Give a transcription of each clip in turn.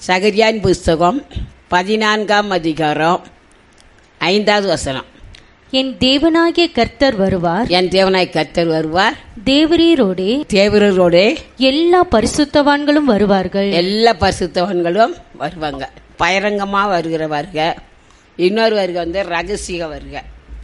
சகரியான் புஸ்தகம் பதினான்காம் அதிகாரம் ஐந்தாவது வசனம் என் தேவனாகிய கர்த்தர் வருவார் என் தேவனாய் கர்த்தர் வருவார் தேவரீரோடே தேவரோடே எல்லா பரிசுத்தவான்களும் வருவார்கள் எல்லா பரிசுத்தவன்களும் வருவாங்க பயிரங்கமாக வருகிற வருக இன்னொரு வருகை வந்து ரகசிய வருக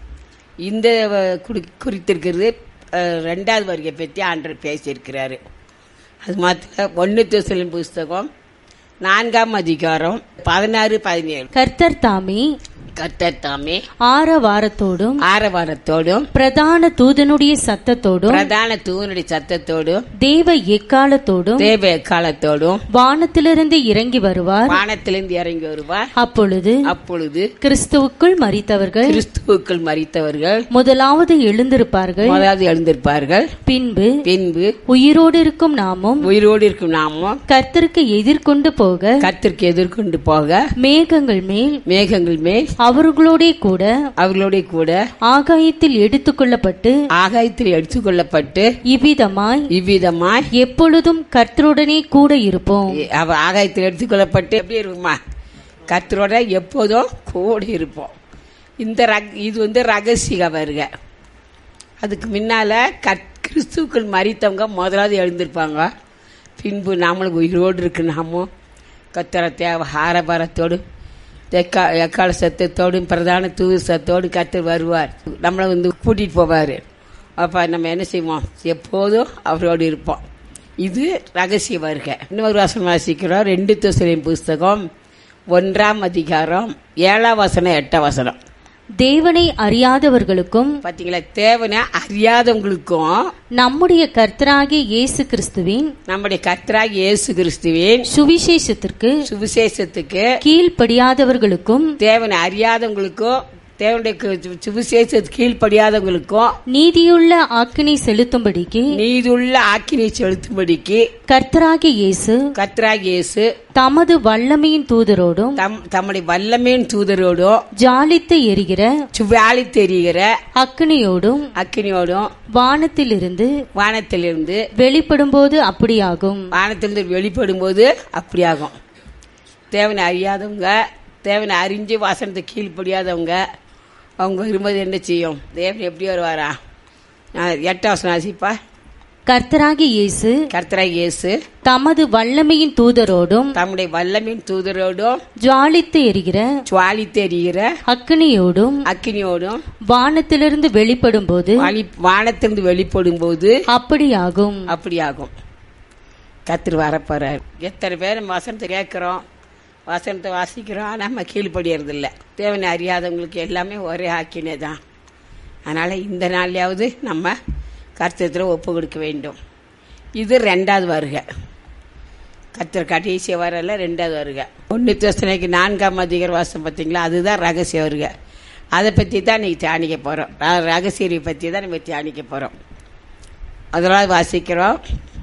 இந்த வ- குறி- குறித்திருக்கிறது அஹ், ரெண்டாவது வருகை பற்றி ஆண்டவர் பேசியிருக்கிறாரு அது மாத்திர ஒன்று திசலின் புஸ்தகம் நான்காம் அதிகாரம் பதினாறு பதினேழு கர்த்தர் தாமே கர்த்தர் தாமே ஆர வாரத்தோடும் ஆரவாரத்தோடும் பிரதான தூதனுடைய சத்தத்தோடும் பிரதான தூணுடைய சத்தத்தோடும் தேவ எக்காலத்தோடும் தேவ எக்காலத்தோடும் வானத்திலிருந்து இறங்கி வருவார் வானத்திலிருந்து இறங்கி வருவார் அப்பொழுது அப்பொழுது கிறிஸ்துவுக்குள் மரித்தவர்கள் கிறிஸ்துவுக்குள் மறித்தவர்கள் முதலாவது எழுந்திருப்பார்கள் முதலாவது எழுந்திருப்பார்கள் பின்பு பின்பு உயிரோடு இருக்கும் நாமும் உயிரோடு இருக்கும் நாமும் கர்த்தருக்கு எதிர்கொண்டு போக கர்த்தருக்கு எதிர்கொண்டு போக மேகங்கள் மேல் மேகங்கள் மேல் அவர்களோடே கூட அவர்களோட கூட ஆகாயத்தில் எடுத்துக்கொள்ளப்பட்டு ஆகாயத்தில் எடுத்துக்கொள்ளப்பட்டு இவ்விதமாய் இவ்விதமாய் எப்பொழுதும் கர்த்தருடனே கூட இருப்போம் அவ ஆகாயத்தில் எடுத்துக்கொள்ளப்பட்டு எப்படி இருக்குமா கர்த்தரோட எப்போதும் கூட இருப்போம் இந்த ரக இது வந்து ரகசிய வருக அதுக்கு முன்னால கற் கிறிஸ்துவுக்குள் மறித்தவங்க முதலாவது எழுந்திருப்பாங்க பின்பு நாமளும் உயிரோடு இருக்கு நாமும் கத்தர தேவ ஆரபாரத்தோடு எக்கா எக்கால சத்தத்தோடும் பிரதான தூது சத்தோடு கத்தர் வருவார் நம்மளை வந்து கூட்டிகிட்டு போவார் அப்போ நம்ம என்ன செய்வோம் எப்போதும் அவரோடு இருப்போம் இது ரகசிய வருகை இன்னொரு வசனம் வாசிக்கிறோம் ரெண்டு தோசரின் புஸ்தகம் ஒன்றாம் அதிகாரம் ஏழாம் வசனம் எட்டாம் வசனம் தேவனை அறியாதவர்களுக்கும் பார்த்தீங்களா தேவனை அறியாதவங்களுக்கும் நம்முடைய கர்த்தராகிய இயேசு கிறிஸ்துவின் நம்முடைய கர்த்தராக இயேசு கிறிஸ்துவின் சுவிசேஷத்திற்கு சுவிசேஷத்துக்கு கீழ்ப்படியாதவர்களுக்கும் தேவனை அறியாதவங்களுக்கும் தேவனுடைய கு- சுவிசேஷத்துக்கு கீழ்ப்படியாதவங்களுக்கும் நீதியுள்ள ஆக்கினை செலுத்தும்படிக்கு நீதுள்ள ஆக்கினை செலுத்தும்படிக்கு கர்த்தராகிய இயேசு கர்த்தராக இயேசு தமது வல்லமையின் தூதரோடும் தம் தம்முடைய வல்லமையின் தூதரோடும் ஜாலித்து எரிகிற சுவாலி தெரிகிற அக்கினியோடும் அக்கினியோடும் வானத்திலிருந்து வானத்திலிருந்து வெளிப்படும்போது அப்படியாகும் வானத்திலிருந்து வெளிப்படும்போது அப்படியாகும் தேவனை அறியாதவங்க தேவனை அறிஞ்சு வசனத்தை கீழ்ப்படியாதவங்க அவங்க வரும்போது என்ன செய்யும் தேவன் எப்படி வருவாரா நான் எட்டாம் வசனம் ஆசிப்பா கர்த்தராகிய இயேசு கர்த்தராக இயேசு தமது வல்லமையின் தூதரோடும் தம்முடைய வல்லமின் தூதரோடும் ஜாலித்து எரிகிற சுவாலி தெரிகிற அக்கினியோடும் அக்கினியோடும் வானத்திலிருந்து வெளிப்படும்போது வாலி வானத்திலிருந்து வெளிப்படும்போது அப்படியாகும் அப்படியாகும் கத்திர வரப்போறார் எத்தனை பேர் நம்ம வசனத்தை கேட்குறோம் வசனத்தை வாசிக்கிறோம் நம்ம கீழ்ப்படியறது இல்லை தேவனை அறியாதவங்களுக்கு எல்லாமே ஒரே ஆக்கினே தான் அதனால் இந்த நாள்லையாவது நம்ம கர்த்தத்தில் ஒப்பு கொடுக்க வேண்டும் இது ரெண்டாவது வருகை கர்த்தர் கடைசி வரல ரெண்டாவது வருகை ஒன்று தோசனைக்கு நான்காம் அதிகார வாசம் பார்த்தீங்களா அதுதான் ரகசிய வருகை அதை பற்றி தான் இன்னைக்கு தியானிக்க போகிறோம் ரகசியரை பற்றி தான் நம்ம தியானிக்க போகிறோம் அதனால் வாசிக்கிறோம்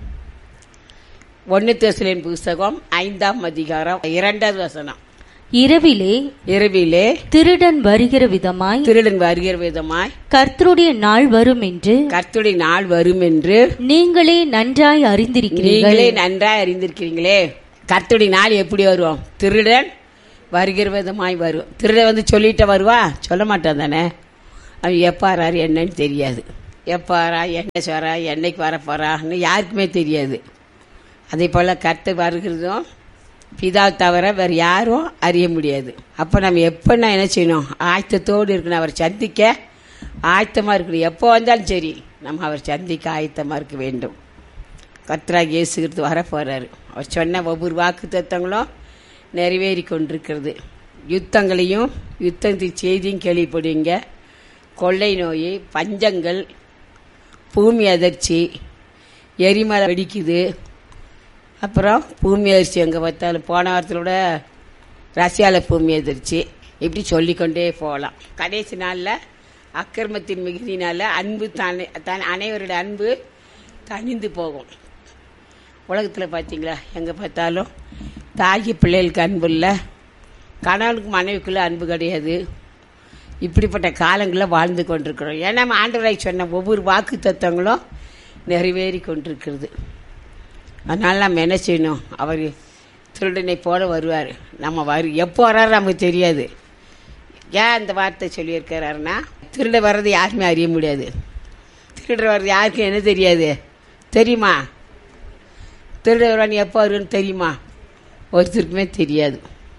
ஒன்று தேசலின் புஸ்தகம் ஐந்தாம் அதிகாரம் இரண்டாவது வசனம் இரவிலே இரவிலே திருடன் வருகிற விதமாய் திருடன் வருகிற விதமாய் கர்த்தருடைய நாள் வரும் என்று கர்த்தருடைய நாள் வரும் என்று நீங்களே நன்றாய் அறிந்திருக்கிறீர்கள் நீங்களே நன்றாய் அறிந்திருக்கிறீங்களே கர்த்தருடைய நாள் எப்படி வரும் திருடன் வருகிற விதமாய் வரும் திருடன் வந்து சொல்லிட்டு வருவா சொல்ல மாட்டான் தானே அவன் எப்பாராரு என்னன்னு தெரியாது எப்பாரா என்ன சொல்றா என்னைக்கு வரப்போறான்னு யாருக்குமே தெரியாது அதே போல் கர்த்தர் வருகிறதும் பிதா தவிர வேறு யாரும் அறிய முடியாது அப்போ நம்ம எப்போ நான் என்ன செய்யணும் ஆயத்தத்தோடு இருக்கணும் அவர் சந்திக்க ஆயத்தமாக இருக்கணும் எப்போ வந்தாலும் சரி நம்ம அவர் சந்திக்க ஆயத்தமாக இருக்க வேண்டும் கர்த்தராக இயேசுகிறது வர போகிறாரு அவர் சொன்ன ஒவ்வொரு வாக்கு தத்தங்களும் நிறைவேறி கொண்டிருக்கிறது யுத்தங்களையும் யுத்தத்தின் செய்தியும் கேள்விப்படுவீங்க கொள்ளை நோய் பஞ்சங்கள் பூமி அதிர்ச்சி எரிமலை வெடிக்குது அப்புறம் பூமி அதிர்ச்சி எங்கே பார்த்தாலும் போன வாரத்தில் கூட ரஷ்யாவில் பூமி அதிர்ச்சி இப்படி சொல்லிக்கொண்டே போகலாம் கடைசி நாளில் அக்கிரமத்தின் மிகுதினால அன்பு தானே தன் அனைவரோட அன்பு தணிந்து போகும் உலகத்தில் பார்த்தீங்களா எங்கே பார்த்தாலும் தாகி பிள்ளைகளுக்கு அன்பு இல்லை கணவனுக்கு மனைவிக்குள்ளே அன்பு கிடையாது இப்படிப்பட்ட காலங்களில் வாழ்ந்து கொண்டிருக்கிறோம் ஏன்னா நம்ம ஆண்டவராய் சொன்ன ஒவ்வொரு வாக்கு தத்துவங்களும் நிறைவேறி கொண்டிருக்கிறது அதனால் நம்ம என்ன செய்யணும் அவர் திருடனை போல வருவார் நம்ம வரு எப்போ வர்றாரு நமக்கு தெரியாது ஏன் இந்த வார்த்தை சொல்லியிருக்கிறாருன்னா திருட வர்றது யாருமே அறிய முடியாது திருட வர்றது யாருக்கும் என்ன தெரியாது தெரியுமா திருட வருவான் எப்போ வருன்னு தெரியுமா ஒருத்தருக்குமே தெரியாது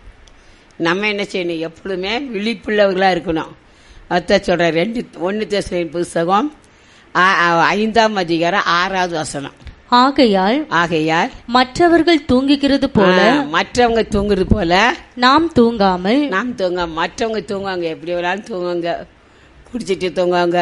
நம்ம என்ன செய்யணும் எப்பொழுதுமே விழிப்புள்ளவர்களாக இருக்கணும் அத்தை சொல்கிற ரெண்டு ஒன்று தேசலின் புஸ்தகம் ஆ- ஆ- ஐந்தாம் அதிகாரம் ஆறாவது வசனம் ஆகையால் ஆகையால் மற்றவர்கள் தூங்குகிறது போல ஆ, மற்றவங்க தூங்குறது போல நாம் தூங்காமல் நாம் தூங்க மற்றவங்க தூங்குவாங்க எப்படி வேணாலும் தூங்குவாங்க குடிச்சிட்டு தூங்குவாங்க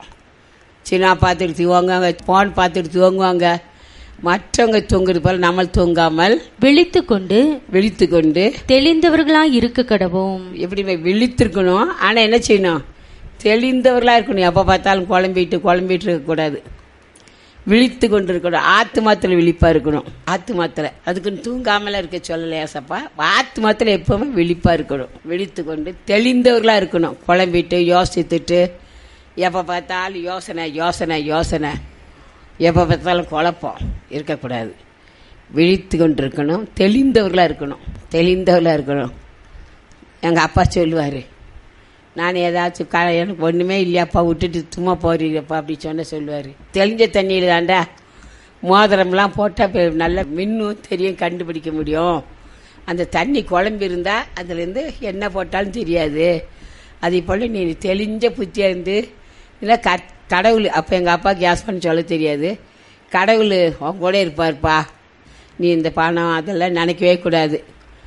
சின்ன பார்த்துட்டு தூங்குவாங்க போன் பார்த்துட்டு தூங்குவாங்க மற்றவங்க தூங்குறது போல நம்ம தூங்காமல் விழித்துக் கொண்டு விழித்து கொண்டு தெளிந்தவர்களாய் இருக்க கடவோம் எப்படி விழித்திருக்கணும் ஆனால் என்ன செய்யணும் தெளிந்தவர்களாக இருக்கணும் எப்போ பார்த்தாலும் குழம்பிட்டு குழம்பிட்டு இருக்கக்கூடாது விழித்து கொண்டு இருக்கணும் ஆத்துமாத்தில் விழிப்பாக இருக்கணும் ஆத்துமாத்தில் அதுக்குன்னு தூங்காமல இருக்க சொல்லலையா சப்பா ஆத்துமாத்தில் எப்பவுமே விழிப்பாக இருக்கணும் விழித்து கொண்டு தெளிந்தவர்களாக இருக்கணும் குழம்பிட்டு யோசித்துட்டு எப்போ பார்த்தாலும் யோசனை யோசனை யோசனை எப்போ பார்த்தாலும் குழப்பம் இருக்கக்கூடாது விழித்து கொண்டு இருக்கணும் தெளிந்தவர்களாக இருக்கணும் தெளிந்தவர்களாக இருக்கணும் எங்கள் அப்பா சொல்லுவார் நான் ஏதாச்சும் க எனக்கு ஒன்றுமே இல்லையாப்பா விட்டுட்டு சும்மா போறீங்கப்பா அப்படி சொன்ன சொல்லுவார் தெளிஞ்ச தண்ணியில் தாண்டா மோதிரம்லாம் போட்டால் நல்ல மின்னும் தெரியும் கண்டுபிடிக்க முடியும் அந்த தண்ணி குழம்பு இருந்தால் அதுலேருந்து என்ன போட்டாலும் தெரியாது அதே போல் நீ தெளிஞ்ச புத்தியாக இருந்து இல்லை க கடவுள் அப்போ எங்கள் அப்பா கேஸ் பண்ண சொல்ல தெரியாது கடவுள் உன் கூட இருப்பார்ப்பா நீ இந்த பணம் அதெல்லாம் நினைக்கவே கூடாது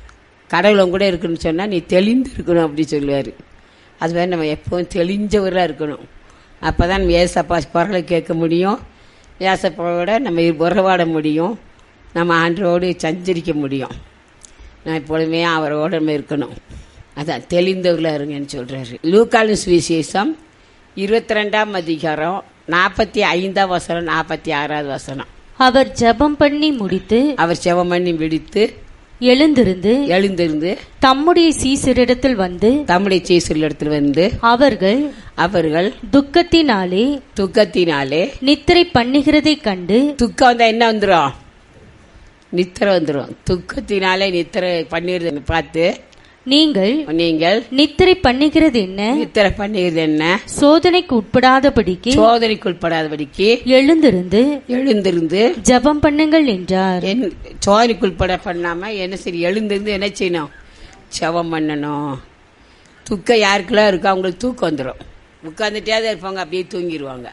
கடவுள் உன் கூட இருக்குன்னு சொன்னால் நீ தெளிந்து இருக்கணும் அப்படி சொல்லுவார் அது மாதிரி நம்ம எப்பவும் தெளிஞ்சவராக இருக்கணும் அப்போ தான் நம்ம ஏசப்பா குரலை கேட்க முடியும் ஏசப்பாவோட நம்ம உறவாட முடியும் நம்ம ஆண்டரோடு சஞ்சரிக்க முடியும் நான் எப்பொழுதுமே அவரோட நம்ம இருக்கணும் அதான் தெளிந்தவர்களாக இருங்கன்னு சொல்கிறாரு லூக்காலு சுவிசேஷம் இருபத்தி ரெண்டாம் அதிகாரம் நாற்பத்தி ஐந்தாம் வசனம் நாற்பத்தி ஆறாவது வசனம் அவர் ஜெபம் பண்ணி முடித்து அவர் செவமண்ணி விடுத்து எழுந்திருந்து எழுந்திருந்து தம்முடைய சீசரிடத்தில் வந்து தம்முடைய சீசல் இடத்துல வந்து அவர்கள் அவர்கள் துக்கத்தினாலே துக்கத்தினாலே நித்திரை பண்ணுகிறதைக் கண்டு துக்கம் வந்தா என்ன வந்துடும் நித்திரை வந்துடும் துக்கத்தினாலே நித்திரை பண்ணிடுறது பார்த்து நீங்கள் நீங்கள் நித்திரை பண்ணுகிறது என்ன நித்திரை பண்ணிடுறது என்ன சோதனைக்கு உட்படாதபடிக்கு சோதனைக்குட்படாதபடிக்கு எழுந்திருந்து எழுந்திருந்து ஜெபம் பண்ணுங்கள் என்றார் என் சோதனைக்குட்பட பண்ணாம என்ன சரி எழுந்திருந்து என்ன செய்யணும் செவம் பண்ணணும் துக்கம் யாருக்கெல்லாம் இருக்கோ அவங்களுக்கு தூக்கம் வந்துடும் உட்காந்துட்டே தான் இருப்பாங்க அப்படியே தூங்கிடுவாங்க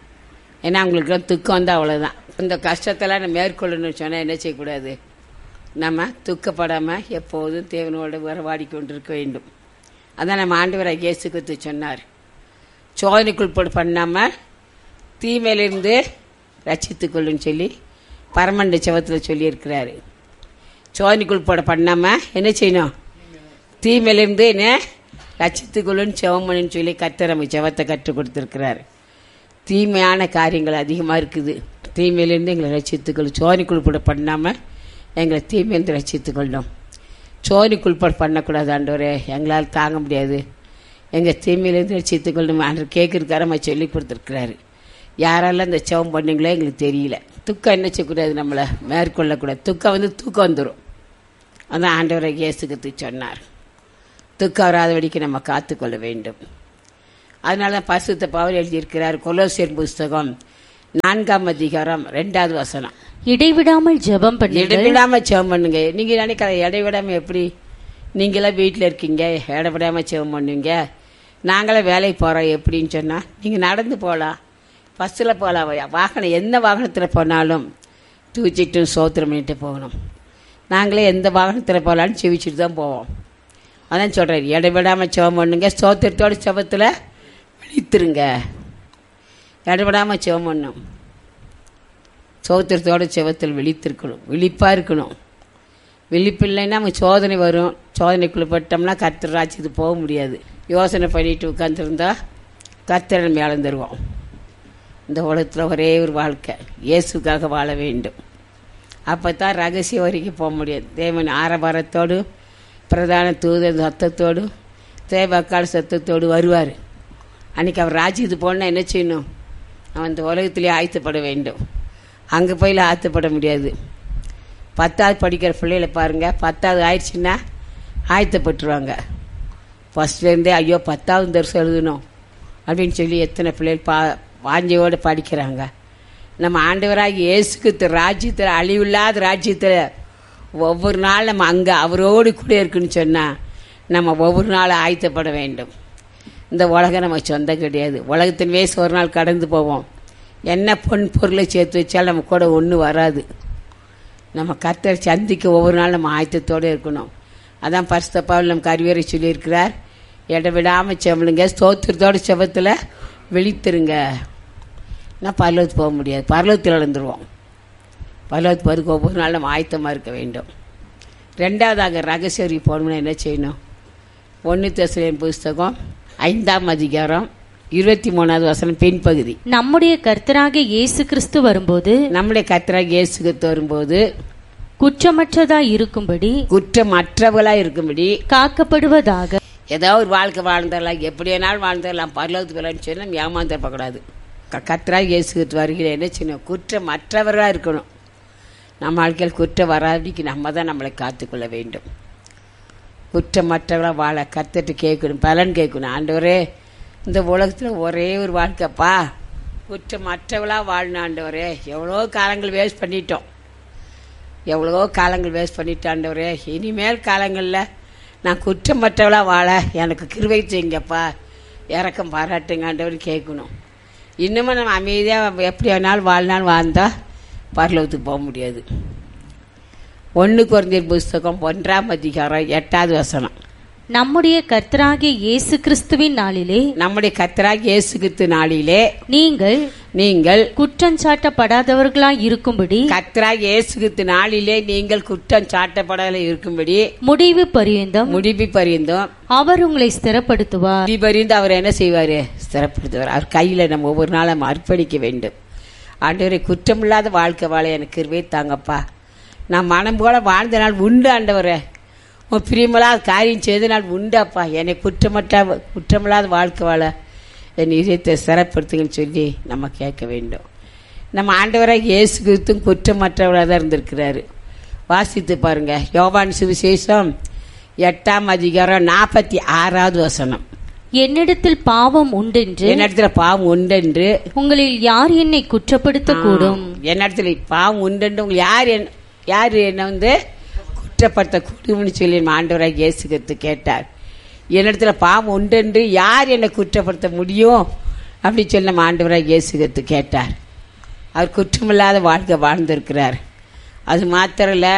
ஏன்னா அவங்களுக்குலாம் துக்கம் வந்து அவ்வளோதான் இந்த கஷ்டத்தெல்லாம் நம்ம மேற்கொள்ளணும்னு சொன்னால் என்ன செய்யக்கூடாது நம்ம துக்கப்படாமல் எப்போதும் தேவனோட உறவாடி கொண்டிருக்க வேண்டும் அதான் நம்ம ஆண்டவராக இயேசு கிறிஸ்து சொன்னார் சோதனைக்குட்பட பண்ணாமல் தீமையிலிருந்து ரட்சித்துக்கொள்ளுன்னு சொல்லி பரமண்ட செவத்தில் சொல்லியிருக்கிறாரு சோதனைக்குட்பட பண்ணாமல் என்ன செய்யணும் தீமையிலிருந்து என்ன ரட்சித்துக்கொள்ளுன்னு செவமணின்னு சொல்லி கர்த்தர் நம்ம செவத்தை கற்றுக் கொடுத்துருக்கிறாரு தீமையான காரியங்கள் அதிகமாக இருக்குது தீமையிலேருந்து எங்களை ரட்சித்துக்கொள்ளும் சோதனைக்குள்பட பண்ணாமல் எங்களை தீமையிலிருந்து ரட்சித்துக்கொள்ளும் சோதனைக்குள்பட பண்ணக்கூடாது ஆண்டவரே எங்களால் தாங்க முடியாது எங்கள் தீமையிலேருந்து ரட்சித்துக்கொள்ளும் ஆண்டவர் கேட்குறதுக்காக நம்ம சொல்லி கொடுத்துருக்குறாரு யாரெல்லாம் இந்த செவம் பண்ணீங்களோ எங்களுக்கு தெரியல துக்கம் என்ன செய்யக்கூடாது நம்மளை மேற்கொள்ளக்கூடாது துக்கம் வந்து தூக்கம் வந்துடும் அதான் ஆண்டவரை இயேசுக்கு சொன்னார் துக்கம் வராதபடிக்கு நம்ம காத்துக்கொள்ள வேண்டும் அதனால தான் பரிசுத்த பவுல் எழுதியிருக்கிறார் கொலோசியர் புஸ்தகம் நான்காம் அதிகாரம் ரெண்டாவது வசனம் இடைவிடாமல் ஜெபம் பண்ணுங்கள் இடைவிடாம செவம் பண்ணுங்க நீங்க நினைக்கிற இடைவிடாம எப்படி நீங்களாம் வீட்டில் இருக்கீங்க இடைவிடாம செவம் பண்ணுவீங்க நாங்களாம் வேலைக்கு போகிறோம் எப்படின்னு சொன்னால் நீங்கள் நடந்து போகலாம் பஸ்ஸில் போகலாம் வாகனம் எந்த வாகனத்தில் போனாலும் தூச்சிட்டு சோத்திரம் பண்ணிட்டு போகணும் நாங்களே எந்த வாகனத்தில் போகலான்னு செவிச்சிட்டு தான் போவோம் அதான் சொல்கிறேன் இடைவிடாமல் செவம் பண்ணுங்க சோத்திரத்தோட செவத்தில் விழித்துருங்க இடைவிடாமல் செவம் பண்ணும் சோத்திரத்தோட செவத்தில் விழித்திருக்கணும் விழிப்பாக இருக்கணும் விழிப்பு இல்லைன்னா நம்ம சோதனை வரும் சோதனைக்குள்ளே பட்டோம்னா கர்த்தர் ராஜ்யத்துக்கு போக முடியாது யோசனை பண்ணிட்டு உட்காந்துருந்தா கர்த்தரை நம்ம இழந்துருவோம் இந்த உலகத்தில் ஒரே ஒரு வாழ்க்கை இயேசுக்காக வாழ வேண்டும் அப்போ தான் ரகசியம் வரைக்கும் போக முடியாது தேவன் ஆரபாரத்தோடு பிரதான தூத சத்தத்தோடு தேவக்கால் சத்தத்தோடு வருவார் அன்றைக்கி அவர் ராஜ்யத்துக்கு போனால் என்ன செய்யணும் அவன் இந்த உலகத்திலே ஆயத்தப்பட வேண்டும் அங்கே போய் ஆயத்தப்பட முடியாது பத்தாவது படிக்கிற பிள்ளைகளை பாருங்கள் பத்தாவது ஆயிடுச்சுன்னா ஆயத்தப்பட்டுருவாங்க ஃபஸ்ட்லேருந்தே ஐயோ பத்தாவது தரிசனம் எழுதணும் அப்படின்னு சொல்லி எத்தனை பிள்ளைகள் பா வாஞ்சையோடு படிக்கிறாங்க நம்ம ஆண்டவராக இயேசுக்கு ராஜ்யத்தில் அழிவில்லாத ராஜ்யத்தில் ஒவ்வொரு நாள் நம்ம அங்கே அவரோடு கூட இருக்குன்னு சொன்னால் நம்ம ஒவ்வொரு நாளும் ஆயத்தப்பட வேண்டும் இந்த உலகம் நம்ம சொந்தம் கிடையாது உலகத்தின் வயசு ஒரு நாள் கடந்து போவோம் என்ன பொன் பொருளை சேர்த்து வச்சாலும் நம்ம கூட ஒன்றும் வராது நம்ம கர்த்தரை சந்திக்க ஒவ்வொரு நாள் நம்ம ஆயத்தத்தோடு இருக்கணும் அதான் பரிசுத்தப்பாவில் நம்ம கருவேரை சொல்லியிருக்கிறார் இடவிடாமல் செவலுங்க ஸ்தோத்திரத்தோட செவத்தில் விழித்திருங்க நான் பரலோகத்து போக முடியாது பரலோகத்தில் இழந்துருவோம் பரலோகத்து போகிறதுக்கு ஒவ்வொரு நாள் நம்ம ஆயத்தமாக இருக்க வேண்டும் ரெண்டாவதாக ரகசியரி போகணும்னா என்ன செய்யணும் ஒன்று தெசலியன் புஸ்தகம் ஐந்தாம் அதிகாரம் இருபத்தி மூணாவது வசனம் பின்பகுதி நம்முடைய கர்த்தராகிய இயேசு கிறிஸ்து வரும்போது நம்முடைய கர்த்தராக இயேசுக்கு வரும்போது குற்றமற்றதா இருக்கும்படி குற்றமற்றவர்களாக இருக்கும்படி காக்கப்படுவதாக ஏதோ ஒரு வாழ்க்கை வாழ்ந்துடலாம் எப்படி வேணாலும் வாழ்ந்துடலாம் பரலோகத்துக்கு வரலான்னு சொல்லி நம்ம ஏமாந்துடக்கூடாது கத்தராக இயேசுக்கு வருகிற என்ன செய்யணும் குற்றமற்றவர்களாக இருக்கணும் நம்ம வாழ்க்கையில் குற்றம் வராதிக்கு நம்ம தான் நம்மளை காத்துக்கொள்ள வேண்டும் குற்றமற்றவர்களாக வாழ கத்துட்டு கேட்கணும் பலன் கேட்கணும் ஆண்டவரே இந்த உலகத்தில் ஒரே ஒரு வாழ்க்கைப்பா குற்றமற்றவளாக வாழணும் ஆண்டவரே எவ்வளோ காலங்கள் வேஸ்ட் பண்ணிட்டோம் எவ்வளோ காலங்கள் வேஸ்ட் பண்ணிட்டாண்டவரே இனிமேல் காலங்களில் நான் குற்றமற்றவளாக வாழ எனக்கு கிருவை செய்யுங்கப்பா இறக்கம் பாராட்டுங்க ஆண்டவர்னு கேட்கணும் இன்னமும் நம்ம அமைதியாக எப்படி வேணாலும் வாழ்நாள் வாழ்ந்தால் பரலோகத்துக்கு போக முடியாது ஒன்று குறைஞ்ச புஸ்தகம் ஒன்றாம் அதிகாரம் எட்டாவது வசனம் நம்முடைய கர்த்தராகிய இயேசு கிறிஸ்துவின் நாளிலே நம்முடைய கத்தராக இயேசு கிறிஸ்து நாளிலே நீங்கள் நீங்கள் குற்றஞ்சாட்டப்படாதவர்களாய் இருக்கும்படி கத்தராக இயேசு கிறிஸ்து நாளிலே நீங்கள் குற்றம் சாட்டப்படலை இருக்கும்படி முடிவு பரியந்தம் முடிவு பரிந்தும் அவர் உங்களை ஸ்திரப்படுத்துவார் முடிபறிந்து அவர் என்ன செய்வார் ஸ்திரப்படுத்துவார் அவர் கையில் நம்ம ஒவ்வொரு நாளும் நம்ம அர்ப்பணிக்க வேண்டும் ஆண்டவரை குற்றமில்லாத வாழ்க்கை வாழ எனக்கு கிருபை தாங்கப்பா நான் மனம் போல வாழ்ந்த நாள் உண்டு ஆண்டவரே உன் பிரியமில்லாத காரியம் செய்த நாள் உண்டாப்பா என்னை குற்றமற்ற குற்றமில்லாத வாழ்க்கை வாழ என் இதயத்தை சிறப்படுத்துங்கன்னு சொல்லி நம்ம கேட்க வேண்டும் நம்ம ஆண்டவராக இயேசு கிறிஸ்தும் குற்றமற்றவராக தான் இருந்திருக்கிறாரு வாசித்து பாருங்க யோவான் சுவிசேஷம் எட்டாம் அதிகாரம் நாற்பத்தி ஆறாவது வசனம் என்னிடத்தில் பாவம் உண்டென்று என்னிடத்துல பாவம் உண்டென்று உங்களில் யார் என்னை குற்றப்படுத்த கூடும் என்னிடத்துல பாவம் உண்டென்று உங்களுக்கு யார் என் யார் என்ன வந்து குற்றப்படுத்த கூடும்னு சொல்லி நம்ம ஆண்டவராக இயேசுகிறது கேட்டார் என்னிடத்துல பாவம் உண்டென்று யார் என்னை குற்றப்படுத்த முடியும் அப்படின்னு சொல்லி நம்ம ஆண்டவராக இயேசுகிறது கேட்டார் அவர் குற்றமில்லாத வாழ்க்கை வாழ்ந்திருக்கிறார் அது மாத்திரம் இல்லை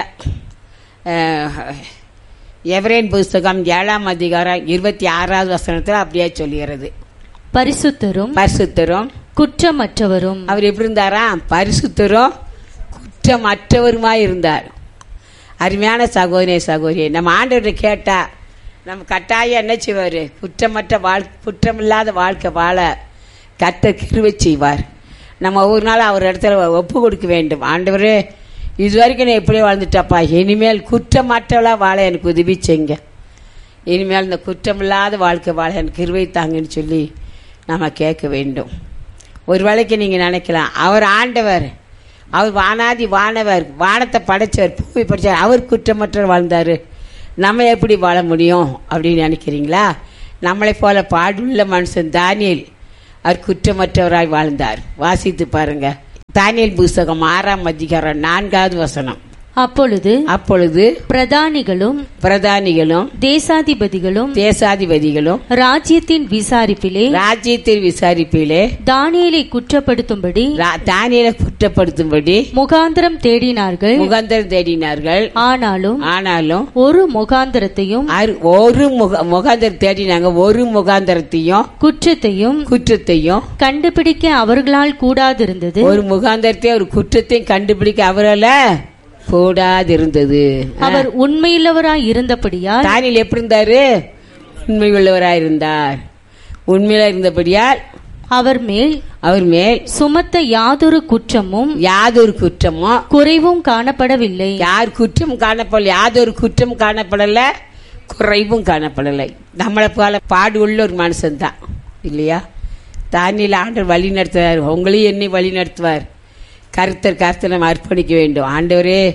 எவரேன் புஸ்தகம் ஏழாம் அதிகாரம் இருபத்தி ஆறாவது வசனத்தில் அப்படியே சொல்லுகிறது பரிசுத்தரும் பரிசுத்தரும் குற்றமற்றவரும் அவர் எப்படி இருந்தாரா பரிசுத்தரும் குற்றமற்றவருமாய் இருந்தார் அருமையான சகோதரிய சகோதரி நம்ம ஆண்டவரை கேட்டா நம்ம கட்டாயம் என்ன செய்வார் குற்றமற்ற வாழ் குற்றமில்லாத வாழ்க்கை வாழ கத்த கிருவை செய்வார் நம்ம ஒவ்வொரு நாள் அவர் இடத்துல ஒப்பு கொடுக்க வேண்டும் ஆண்டவரே இது வரைக்கும் நான் எப்படி வாழ்ந்துட்டப்பா இனிமேல் குற்றமற்றவளா வாழ எனக்கு உதவி செய்யுங்க இனிமேல் இந்த குற்றமில்லாத வாழ்க்கை வாழ எனக்கு கிருவை தாங்கன்னு சொல்லி நம்ம கேட்க வேண்டும் ஒரு வேளைக்கு நீங்கள் நினைக்கலாம் அவர் ஆண்டவர் அவர் வானாதி வானவர் வானத்தை படைச்சவர் பூமி படைச்சவர் அவர் குற்றமற்றவர் வாழ்ந்தார் நம்ம எப்படி வாழ முடியும் அப்படின்னு நினைக்கிறீங்களா நம்மளை போல பாடுள்ள மனுஷன் தானியல் அவர் குற்றமற்றவராய் வாழ்ந்தார் வாசித்து பாருங்க தானியல் புஸ்தகம் ஆறாம் அதிகாரம் நான்காவது வசனம் அப்பொழுது அப்பொழுது பிரதானிகளும் பிரதானிகளும் தேசாதிபதிகளும் தேசாதிபதிகளும் ராஜ்யத்தின் விசாரிப்பிலே ராஜ்யத்தில் விசாரிப்பிலே தானியேலை குற்றப்படுத்தும்படி ரா- தானியேலை குற்றப்படுத்தும்படி முகாந்திரம் தேடினார்கள் முகாந்தரம் தேடினார்கள் ஆனாலும் ஆனாலும் ஒரு முகாந்திரத்தையும் அரு- ஒரு முக முகாந்தரம் தேடினாங்க ஒரு முகாந்தரத்தையும் குற்றத்தையும் குற்றத்தையும் கண்டுபிடிக்க அவர்களால் கூடாதிருந்தது ஒரு முகாந்தரத்தையும் ஒரு குற்றத்தையும் கண்டுபிடிக்க அவரால கூடாதிருந்தது அவர் உண்மையுள்ளவராய் இருந்தபடியால் தானியல் எப்படி இருந்தாரு உண்மை உள்ளவராய் இருந்தார் உண்மையில இருந்தபடியால் அவர் மேல் அவர் மேல் சுமத்த யாதொரு குற்றமும் யாதொரு குற்றமோ குறைவும் காணப்படவில்லை யார் குற்றம் காணப்படல யாதொரு குற்றம் காணப்படல குறைவும் காணப்படலை நம்மளை போல பாடு உள்ள ஒரு மனுஷன் தான் இல்லையா தானியில் ஆண்டவர் வழி நடத்துவார் உங்களையும் என்னை வழி நடத்துவார் கருத்தர் கருத்தை நம்ம அர்ப்பணிக்க வேண்டும் ஆண்டவரே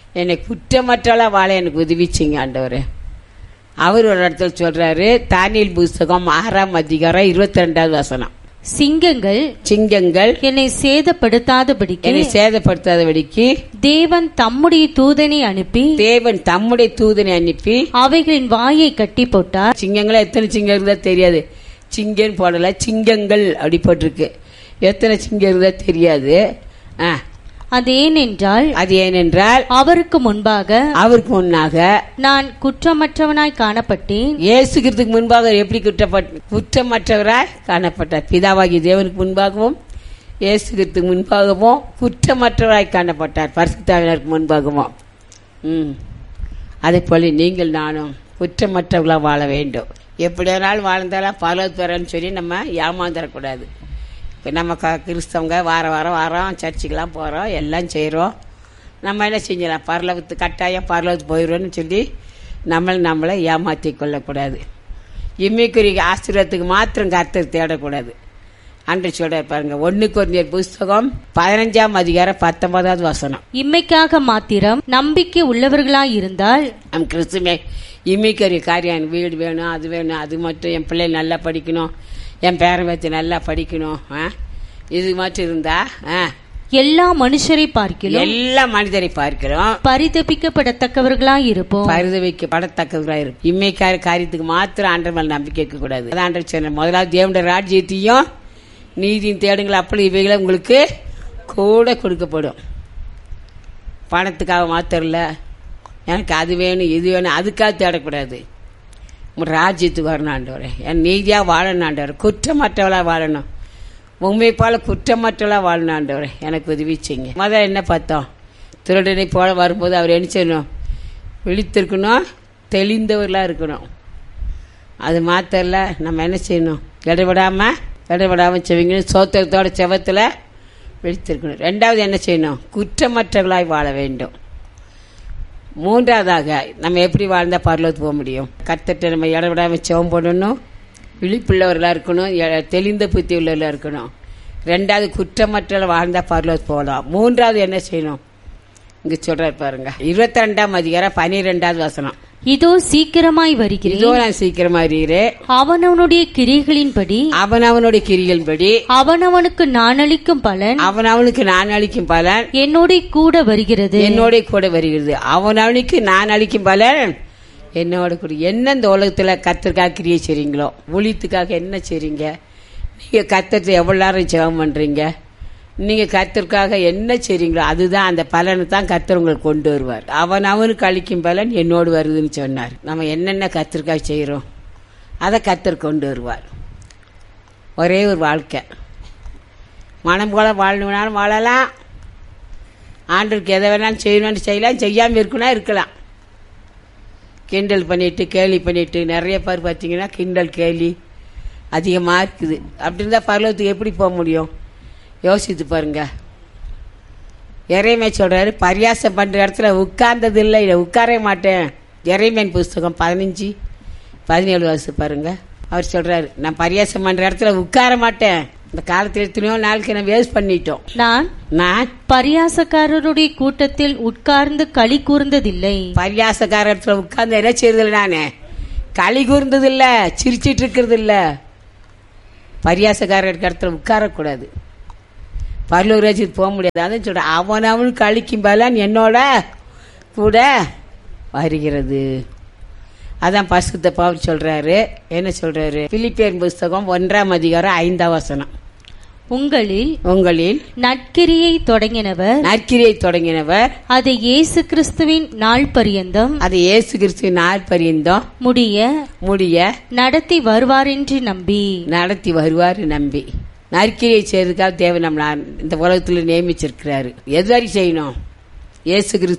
என்னை குற்றமற்றவளா வாழ எனக்கு உதவிச்சிங்க ஆண்டவரே அவர் ஒரு இடத்துல சொல்றாரு தானியல் புஸ்தகம் ஆறாம் அதிகாரம் இருபத்தி ரெண்டாவது வசனம் சிங்கங்கள் சிங்கங்கள் என்னை சேதப்படுத்தாதபடிக்கு என்னை சேதப்படுத்தாதபடிக்கு தேவன் தம்முடைய தூதனை அனுப்பி தேவன் தம்முடைய தூதனை அனுப்பி அவைகளின் வாயை கட்டி போட்டார் சிங்கங்களா எத்தனை சிங்கம் இருந்தா தெரியாது சிங்கன்னு போடல சிங்கங்கள் அப்படி போட்டிருக்கு எத்தனை சிங்கம் இருந்தா தெரியாது ஆ, அது ஏனென்றால் அது ஏனென்றால் அவருக்கு முன்பாக அவருக்கு முன்னாக நான் குற்றமற்றவனாய் காணப்பட்டேன் இயேசுகிறதுக்கு முன்பாக அவர் எப்படி குற்றப்பட்ட குற்றமற்றவராய் காணப்பட்டார் பிதாவாகிய தேவனுக்கு முன்பாகவும் இயேசுகிறதுக்கு முன்பாகவும் குற்றமற்றவராய் காணப்பட்டார் பரிசுத்தாவினருக்கு முன்பாகவும் ம் அதே போல நீங்கள் நானும் குற்றமற்றவர்களாக வாழ வேண்டும் எப்படி வேணாலும் வாழ்ந்தாலும் பலவு பெறன்னு சொல்லி நம்ம ஏமாந்துடக்கூடாது இப்போ நம்ம க கிறிஸ்தவங்க வார வாரம் வாரம் சர்ச்சுக்கெலாம் போகிறோம் எல்லாம் செய்கிறோம் நம்ம என்ன செஞ்சிடலாம் பரலவத்து கட்டாயம் பரலவத்து போயிடுவோன்னு சொல்லி நம்மளை நம்மளை ஏமாற்றி கொள்ளக்கூடாது இம்மிக்குரிய ஆசிரியத்துக்கு மாத்திரம் கர்த்தர் தேடக்கூடாது அன்று சொல்ற பாருங்க ஒன்று குறைஞ்சர் புஸ்தகம் பதினஞ்சாம் அதிகாரம் பத்தொன்பதாவது வசனம் இம்மைக்காக மாத்திரம் நம்பிக்கை உள்ளவர்களாய் இருந்தால் நம் கிறிஸ்துமே இம்மிக்கரிய காரியம் எனக்கு வீடு வேணும் அது வேணும் அது மட்டும் என் பிள்ளை நல்லா படிக்கணும் என் பேரன் வச்சு நல்லா படிக்கணும் ஆ இது மட்டும் இருந்தா ஆ எல்லா மனுஷரை பார்க்கிலும் எல்லா மனிதரை பார்க்கிறோம் பரிதபிக்கப்படத்தக்கவர்களாய் இருப்போம் பரிதவிக்கப்படத்தக்கவராக இருக்கும் இம்மைக்கார காரியத்துக்கு மாத்திரம் ஆண்டர் மேல் நம்பிக்கை வைக்க கூடாது அதான் ஆண்டர் சொன்ன முதலாவது தேவனுடைய ராஜ்யத்தையும் நீதியும் தேடுங்கள் அப்படி இவைகளை உங்களுக்கு கூட கொடுக்கப்படும் பணத்துக்காக மாத்திரம் இல்ல எனக்கு அது வேணும் இது வேணும் அதுக்காக தேடக்கூடாது உங்கள் ராஜ்யத்துக்கு வரணும் ஆண்டவரே என் நீதியாக வாழணும் ஆண்டவர் குற்றமற்றவளாக வாழணும் உண்மை போல குற்றமற்றவளாக வாழணும் ஆண்டவரே எனக்கு உதவி செய்யுங்க முதல்ல என்ன பார்த்தோம் திருடனை போல வரும்போது அவர் என்ன செய்யணும் விழித்திருக்கணும் தெளிந்தவர்களாக இருக்கணும் அது மாத்திரல நம்ம என்ன செய்யணும் இடைவிடாமல் இடைவிடாமல் செவிங்கணும் சோத்திரத்தோட செவத்தில் விழித்திருக்கணும் ரெண்டாவது என்ன செய்யணும் குற்றமற்றவர்களாய் வாழ வேண்டும் மூன்றாவதாக நம்ம எப்படி வாழ்ந்தால் பரலோத்து போக முடியும் கத்தட்ட நம்ம இடைவிடாமல் செவம் போடணும் விழிப்புள்ளவர்களாக இருக்கணும் எ- தெளிந்த புத்தி உள்ளவர்களாக இருக்கணும் ரெண்டாவது குற்றமற்ற வாழ்ந்தால் பரலோத்து போகலாம் மூன்றாவது என்ன செய்யணும் இங்கே சொல்கிறார் பாருங்க இருபத்தி ரெண்டாம் அதிகாரம் பனிரெண்டாவது வசனம் இதோ சீக்கிரமாய் வருகிறேன் இதோ நான் சீக்கிரமா அறிகிறேன் அவனவனுடைய கிரிகளின்படி அவன் அவனுடைய கிரிகளின்படி அவனவனுக்கு நான் அளிக்கும் பலன் அவன் அவனுக்கு நான் அளிக்கும் பலன் என்னோட கூட வருகிறது என்னோட கூட வருகிறது அவன் அவனுக்கு நான் அளிக்கும் பலன் என்னோட கூட என்ன இந்த உலகத்துல கத்திற்காக கிரியை செய்றீங்களோ ஒழித்துக்காக என்ன செய்றீங்க நீங்க கத்தத்தை எவ்வளவு நேரம் ஜெபம் பண்றீங்க நீங்க கத்திற்காக என்ன செய்றீங்களோ அதுதான் அந்த பலனை தான் கத்தர் உங்களுக்கு கொண்டு வருவார் அவன் அவனுக்கு அளிக்கும் பலன் என்னோடு வருதுன்னு சொன்னார் நம்ம என்னென்ன கத்திற்காக செய்றோம் அதை கத்தர் கொண்டு வருவார் ஒரே ஒரு வாழ்க்கை மனம் போல வாழணும்னாலும் வாழலாம் ஆண்டருக்கு எதை வேணாலும் செய்யணும்னு செய்யலாம் செய்யாமல் இருக்கணும் இருக்கலாம் கிண்டல் பண்ணிட்டு கேலி பண்ணிட்டு நிறைய பேர் பார்த்தீங்கன்னா கிண்டல் கேலி அதிகமாக இருக்குது அப்படி இருந்தால் பரலோகத்துக்கு எப்படி போக முடியும் யோசித்து பாருங்க இறைமை சொல்றாரு பரியாசம் பண்ற இடத்துல உட்கார்ந்தது இல்லை இதை உட்காரவே மாட்டேன் இறைமையின் புஸ்தகம் பதினஞ்சு பதினேழு வருஷம் பாருங்க அவர் சொல்றாரு நான் பரியாசம் பண்ற இடத்துல உட்கார மாட்டேன் இந்த காலத்தில் எத்தனையோ நாளுக்கு நான் வேஸ்ட் பண்ணிட்டோம் நான் நான் பரியாசக்காரருடைய கூட்டத்தில் உட்கார்ந்து களி கூர்ந்ததில்லை பரியாசக்கார இடத்துல உட்கார்ந்து என்ன செய்யறதில்ல நானு களி கூர்ந்தது இல்ல சிரிச்சிட்டு இருக்கிறது இல்ல பரியாசக்கார இடத்துல உட்காரக்கூடாது பரலூர் ராஜ்யத்துக்கு போக முடியாது அதான் சொல்றேன் அவன் அவன் கழிக்கும் பலன் என்னோட கூட வருகிறது அதான் பசுத்த பவுல் சொல்றாரு என்ன சொல்றாரு பிலிப்பியன் புஸ்தகம் ஒன்றாம் அதிகாரம் ஐந்தாம் வசனம் உங்களில் உங்களில் நற்கிரியை தொடங்கினவர் நற்கிரியை தொடங்கினவர் அதை இயேசு கிறிஸ்துவின் நாள் பரியந்தம் அதை இயேசு கிறிஸ்துவின் நாள் பரியந்தம் முடிய முடிய நடத்தி வருவாரென்று நம்பி நடத்தி வருவார் நம்பி நற்கிரியை செய்யறதுக்காக தேவை நம்ம இந்த உலகத்தில் நியமிச்சிருக்கிறாரு எது வரைக்கும் செய்யணும் இயேசு கிறிஸ்து